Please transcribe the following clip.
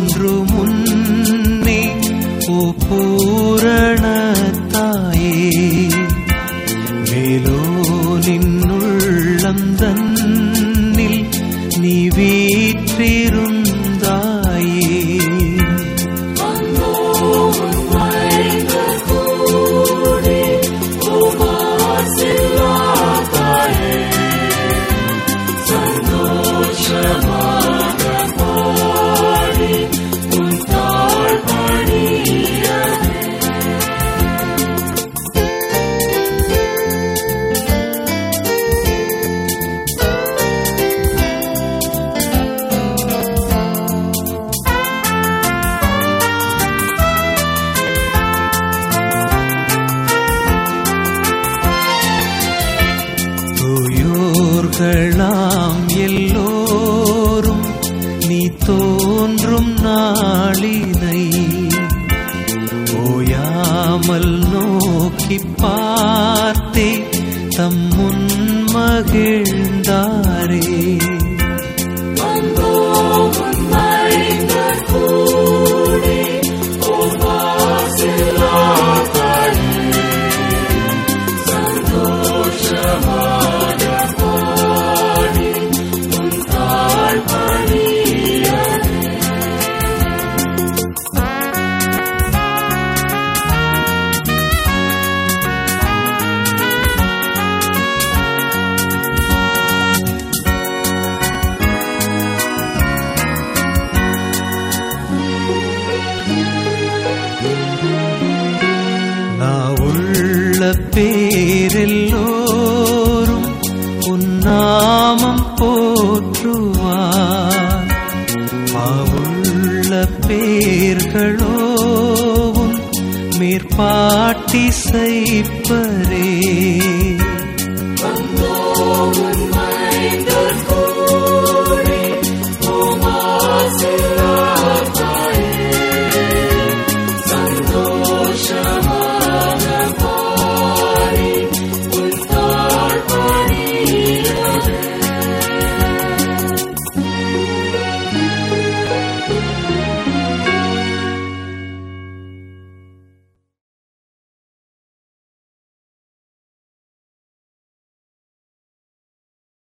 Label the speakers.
Speaker 1: தோன்று முன்னே ஓ பூரண தாயே மேலோ நின்னுள்ளம் தன்னில் நீ வீற்றிருந்தாயே தூயோர்களாம் எல்லோரும் நீ தோன்றும் நாளினை ஓயாமல் நோக்கி பார்த்தே தம் முன் மகிழ்ந்தாரே நான் உள்ள பேரெல்லோரும் உன்னாமம் போற்றுவார் பாவுள்ள பேர்களோவும் மேற்பாட்டி செய்ப்பரே
Speaker 2: வந்தோம் உம்மை